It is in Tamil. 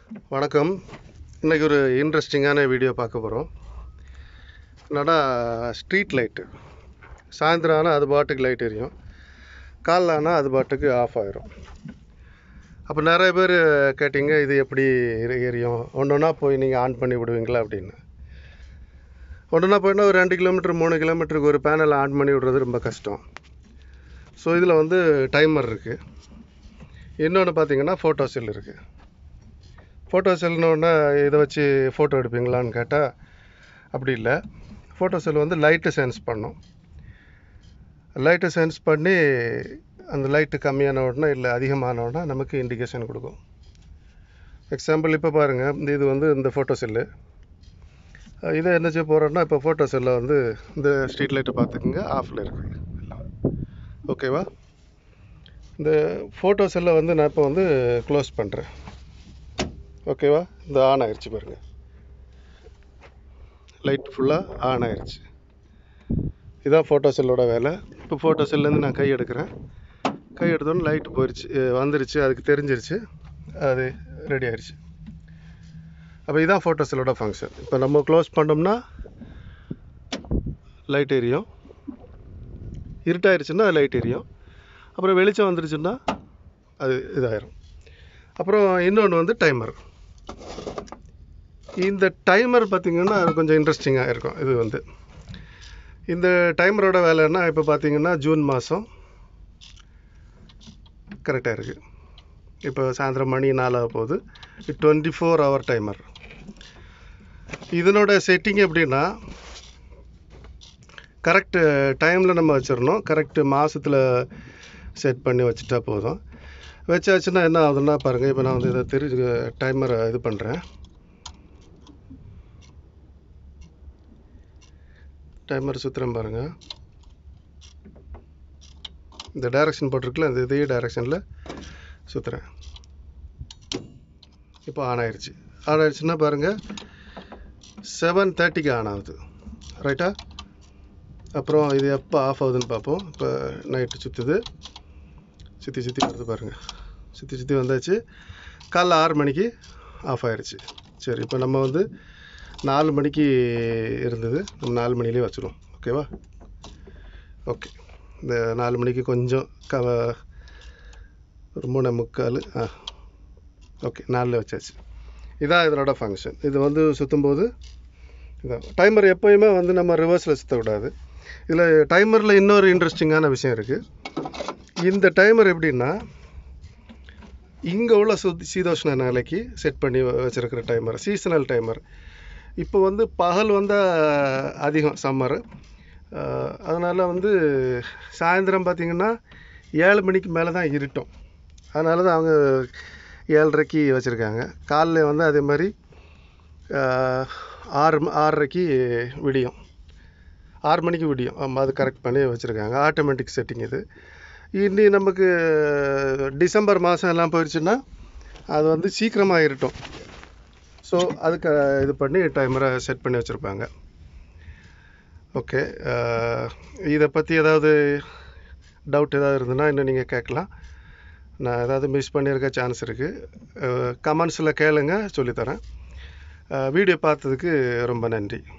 வணக்கம் இன்றைக்கி ஒரு இன்ட்ரெஸ்டிங்கான வீடியோ பார்க்க போகிறோம் என்னடா ஸ்ட்ரீட் லைட்டு சாயந்தரம் ஆனால் அது பாட்டுக்கு லைட் எரியும் காலைல ஆனால் அது பாட்டுக்கு ஆஃப் ஆயிரும் அப்போ நிறைய பேர் கேட்டிங்க இது எப்படி எரி- எரியும் ஒன்று ஒன்றா போய் நீங்கள் ஆன் பண்ணி விடுவீங்களா அப்படின்னு ஒன்றுனா போயினா ஒரு ரெண்டு கிலோமீட்டர் மூணு கிலோமீட்டருக்கு ஒரு பேனல் ஆன் பண்ணி விடுறது ரொம்ப கஷ்டம் ஸோ இதில் வந்து டைமர் இருக்குது இன்னொன்று பார்த்தீங்கன்னா ஃபோட்டோ செல் இருக்குது ஃபோட்டோ செல்னோடனே இதை வச்சு ஃபோட்டோ எடுப்பீங்களான்னு கேட்டால் அப்படி இல்லை ஃபோட்டோ செல் வந்து லைட்டு சென்ஸ் பண்ணும் லைட்டு சென்ஸ் பண்ணி அந்த லைட்டு கம்மியான உடனே இல்லை அதிகமான உடனே நமக்கு இண்டிகேஷன் கொடுக்கும் எக்ஸாம்பிள் இப்போ பாருங்கள் இந்த இது வந்து இந்த ஃபோட்டோ செல்லு அஹ் இதை என்ன செய்ய போகிறோன்னா இப்போ ஃபோட்டோ செல்லில் வந்து இந்த ஸ்ட்ரீட் லைட்டை பார்த்துக்குங்க ஆஃபில் இருக்குது எல்லாம் ஓகேவா இந்த ஃபோட்டோ செல்லை வந்து நான் இப்போ வந்து க்ளோஸ் பண்ணுறேன் ஓகேவா இந்த ஆன் ஆயிடுச்சு பாருங்க லைட் ஃபுல்லாக ஆன் ஆயிடுச்சு இதுதான் ஃபோட்டோ செல்லோட வேலை இப்போ ஃபோட்டோ செல்லேருந்து நான் கை எடுக்கிறேன் கை எடுத்தோன்னே லைட்டு போயிடுச்சு அஹ் வந்துருச்சு அதுக்கு தெரிஞ்சிருச்சு அது ரெடி ஆயிடுச்சு அப்போ இதுதான் ஃபோட்டோ செல்லோட ஃபங்க்ஷன் இப்போ நம்ம க்ளோஸ் பண்ணோம்னா லைட் எரியும் இருட்டாயிருச்சுன்னா லைட் எரியும் அப்புறம் வெளிச்சம் வந்துருச்சுன்னா அது இதாயிரும் அப்புறம் இன்னொன்று வந்து டைமர் இந்த டைமர் பார்த்திங்கன்னா அது கொஞ்சம் இன்ட்ரெஸ்டிங்காக இருக்கும் இது வந்து இந்த டைமரோட வேலைன்னா இப்போ பார்த்தீங்கன்னா ஜூன் மாதம் கரெக்டாக இருக்குது இப்போ சாயந்தரம் மணி நாலாக போகுது டுவெண்ட்டி ஃபோர் ஹவர் டைமர் இதனோட செட்டிங் எப்படின்னா கரெக்டு டைமில் நம்ம வச்சிடணும் கரெக்டு மாதத்தில் செட் பண்ணி வச்சுட்டா போதும் வச்சாச்சுன்னா என்ன ஆகுதுன்னா பாருங்கள் இப்போ நான் வந்து இதை தெரிஞ்சு டைமரை இது பண்ணுறேன் டைமர் சுற்றுறேன் பாருங்கள் இந்த டைரக்ஷன் போட்டிருக்குல்ல இந்த இதே டைரக்ஷனில் சுற்றுறேன் இப்போ ஆன் ஆயிடுச்சு ஆன் ஆயிடுச்சுன்னா பாருங்கள் செவன் தேர்ட்டிக்கு ஆன் ஆகுது ரைட்டா அப்புறம் இது எப்போ ஆஃப் ஆகுதுன்னு பார்ப்போம் இப்போ நைட்டு சுற்றுது சுற்றி சுற்றி வருது பாருங்கள் சுற்றி சுற்றி வந்தாச்சு காலைல ஆறு மணிக்கு ஆஃப் ஆயிடுச்சு சரி இப்போ நம்ம வந்து நாலு மணிக்கு இருந்தது நம்ம நாலு மணிலே வச்சுருவோம் ஓகேவா ஓகே இந்த நாலு மணிக்கு கொஞ்சம் க ஒரு மூணு முக்கால் ஆ ஓகே நாலில் வச்சாச்சு இதான் இதனோட ஃபங்க்ஷன் இது வந்து சுற்றும்போது இதான் டைமர் எப்போயுமே வந்து நம்ம ரிவர்ஸில் சுற்றக்கூடாது இதில் டைமரில் இன்னொரு இன்ட்ரெஸ்டிங்கான விஷயம் இருக்குது இந்த டைமர் எப்படின்னா இங்கே உள்ள சுத் சீதோஷ்ண நிலைக்கு செட் பண்ணி வ- வச்சிருக்கிற டைமர் சீசனல் டைமர் இப்போ வந்து பகல் வந்தால் அதிகம் சம்மர் அதனால் வந்து சாயந்தரம் பார்த்திங்கன்னா ஏழு மணிக்கு மேலே தான் இருட்டும் அதனால தான் அவங்க ஏழரைக்கு வச்சுருக்காங்க காலைல வந்து அதே மாதிரி ஆஹ், ஆறு ம- ஆறரைக்கு விடியும் ஆறு மணிக்கு விடியும் ஆமாம் அது கரெக்ட் பண்ணி வச்சுருக்காங்க ஆட்டோமேட்டிக் செட்டிங் இது இனி நமக்கு டிசம்பர் மாதம் எல்லாம் போயிடுச்சுன்னா அது வந்து சீக்கிரமாக இருட்டும் ஸோ அதுக்கு இது பண்ணி டைமரை செட் பண்ணி வச்சுருப்பாங்க ஓகே இதை பற்றி ஏதாவது டவுட் ஏதாவது இருந்ததுன்னா இன்னும் நீங்கள் கேட்கலாம் நான் ஏதாவது மிஸ் பண்ணியிருக்க சான்ஸ் இருக்குது கமெண்ட்ஸில் கேளுங்க சொல்லித்தரேன் வீடியோ பார்த்ததுக்கு ரொம்ப நன்றி